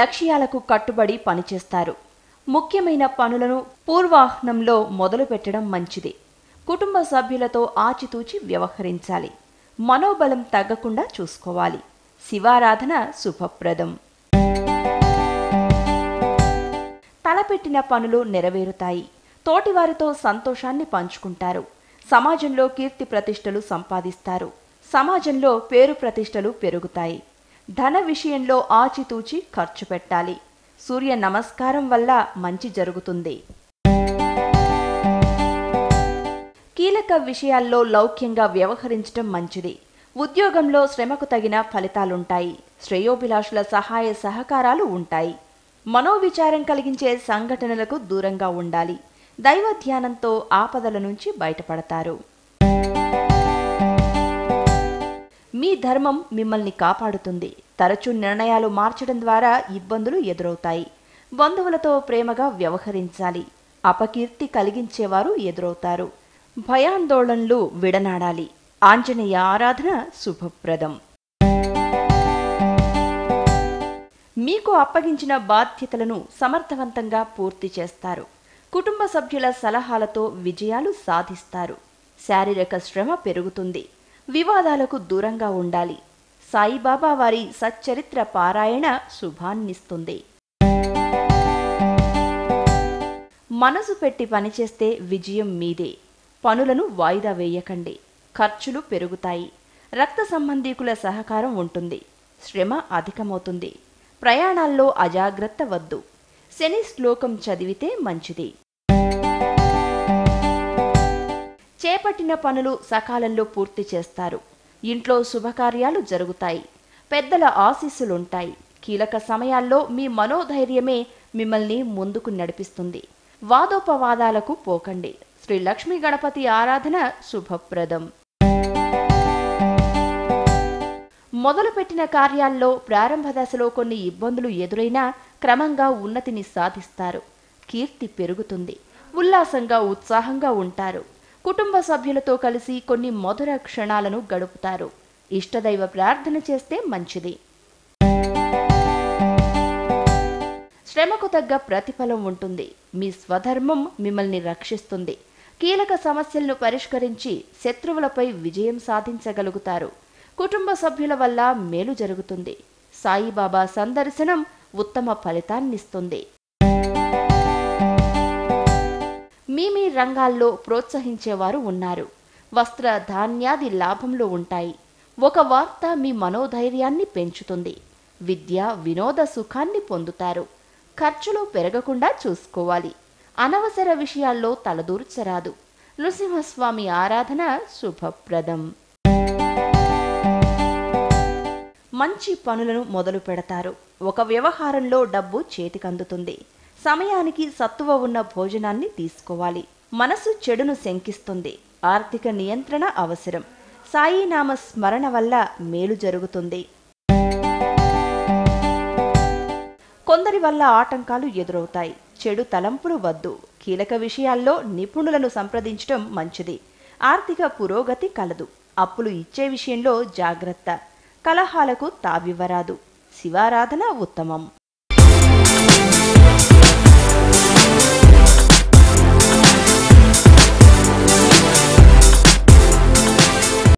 లక్ష్యాలకు కట్టుబడి పనిచేస్తారు ముఖ్యమైన పనులను పూర్వాహ్నంలో మొదలు పెట్టడం మంచిది కుటుంబ సభ్యులతో ఆచితూచి వ్యవహరించాలి మనోబలం తగ్గకుండా చూసుకోవాలి శివారాధన శుభప్రదం తలపెట్టిన పనులు నెరవేరుతాయి తోటివారితో సంతోషాన్ని పంచుకుంటారు సమాజంలో కీర్తి ప్రతిష్టలు సంపాదిస్తారు సమాజంలో పేరు ప్రతిష్టలు పెరుగుతాయి ధన విషయంలో ఆచితూచి ఖర్చు పెట్టాలి సూర్య నమస్కారం వల్ల మంచి జరుగుతుంది కీలక విషయాల్లో లౌక్యంగా వ్యవహరించడం మంచిది ఉద్యోగంలో శ్రమకు తగిన ఫలితాలుంటాయి శ్రేయోభిలాషుల సహాయ సహకారాలు ఉంటాయి మనోవిచారం కలిగించే సంఘటనలకు దూరంగా ఉండాలి దైవ ధ్యానంతో ఆపదల నుంచి బయటపడతారు మీ ధర్మం మిమ్మల్ని కాపాడుతుంది తరచూ నిర్ణయాలు మార్చడం ద్వారా ఇబ్బందులు ఎదురవుతాయి బంధువులతో ప్రేమగా వ్యవహరించాలి అపకీర్తి కలిగించేవారు ఎదురవుతారు భయాందోళనలు విడనాడాలి ఆంజనేయ ఆరాధన శుభప్రదం మీకు అప్పగించిన బాధ్యతలను సమర్థవంతంగా పూర్తి చేస్తారు కుటుంబ సభ్యుల సలహాలతో విజయాలు సాధిస్తారు శారీరక శ్రమ పెరుగుతుంది వివాదాలకు దూరంగా ఉండాలి సాయిబాబా వారి సచ్చరిత్ర పారాయణ శుభాన్నిస్తుంది మనసు పెట్టి పనిచేస్తే విజయం మీదే పనులను వాయిదా వేయకండి ఖర్చులు పెరుగుతాయి రక్త సంబంధీకుల సహకారం ఉంటుంది శ్రమ అధికమవుతుంది ప్రయాణాల్లో అజాగ్రత్త వద్దు శని శ్లోకం చదివితే మంచిది చేపట్టిన పనులు సకాలంలో పూర్తి చేస్తారు ఇంట్లో శుభకార్యాలు జరుగుతాయి పెద్దల ఆశీస్సులుంటాయి కీలక సమయాల్లో మీ మనోధైర్యమే మిమ్మల్ని ముందుకు నడిపిస్తుంది వాదోపవాదాలకు పోకండి శ్రీ లక్ష్మీ గణపతి ఆరాధన శుభప్రదం మొదలుపెట్టిన కార్యాల్లో ప్రారంభ దశలో కొన్ని ఇబ్బందులు ఎదురైనా క్రమంగా ఉన్నతిని సాధిస్తారు కీర్తి పెరుగుతుంది ఉల్లాసంగా ఉత్సాహంగా ఉంటారు కుటుంబ సభ్యులతో కలిసి కొన్ని మధుర క్షణాలను గడుపుతారు ఇష్టదైవ ప్రార్థన చేస్తే మంచిది శ్రమకు తగ్గ ప్రతిఫలం ఉంటుంది మీ స్వధర్మం మిమ్మల్ని రక్షిస్తుంది కీలక సమస్యలను పరిష్కరించి శత్రువులపై విజయం సాధించగలుగుతారు కుటుంబ సభ్యుల వల్ల మేలు జరుగుతుంది సాయిబాబా సందర్శనం ఉత్తమ ఫలితాన్నిస్తుంది మీ మీ రంగాల్లో ప్రోత్సహించేవారు ఉన్నారు వస్త్ర ధాన్యాది లాభంలో ఉంటాయి ఒక వార్త మీ మనోధైర్యాన్ని పెంచుతుంది విద్య వినోద సుఖాన్ని పొందుతారు ఖర్చులు పెరగకుండా చూసుకోవాలి అనవసర విషయాల్లో తలదూర్చరాదు నృసింహస్వామి ఆరాధన శుభప్రదం మంచి పనులను మొదలు పెడతారు ఒక వ్యవహారంలో డబ్బు చేతికందుతుంది సమయానికి సత్తువ ఉన్న భోజనాన్ని తీసుకోవాలి మనసు చెడును శంకిస్తుంది ఆర్థిక నియంత్రణ అవసరం సాయినామ స్మరణ వల్ల మేలు జరుగుతుంది కొందరి వల్ల ఆటంకాలు ఎదురవుతాయి చెడు తలంపులు వద్దు కీలక విషయాల్లో నిపుణులను సంప్రదించడం మంచిది ఆర్థిక పురోగతి కలదు అప్పులు ఇచ్చే విషయంలో జాగ్రత్త కలహాలకు తావివ్వరాదు శివారాధన ఉత్తమం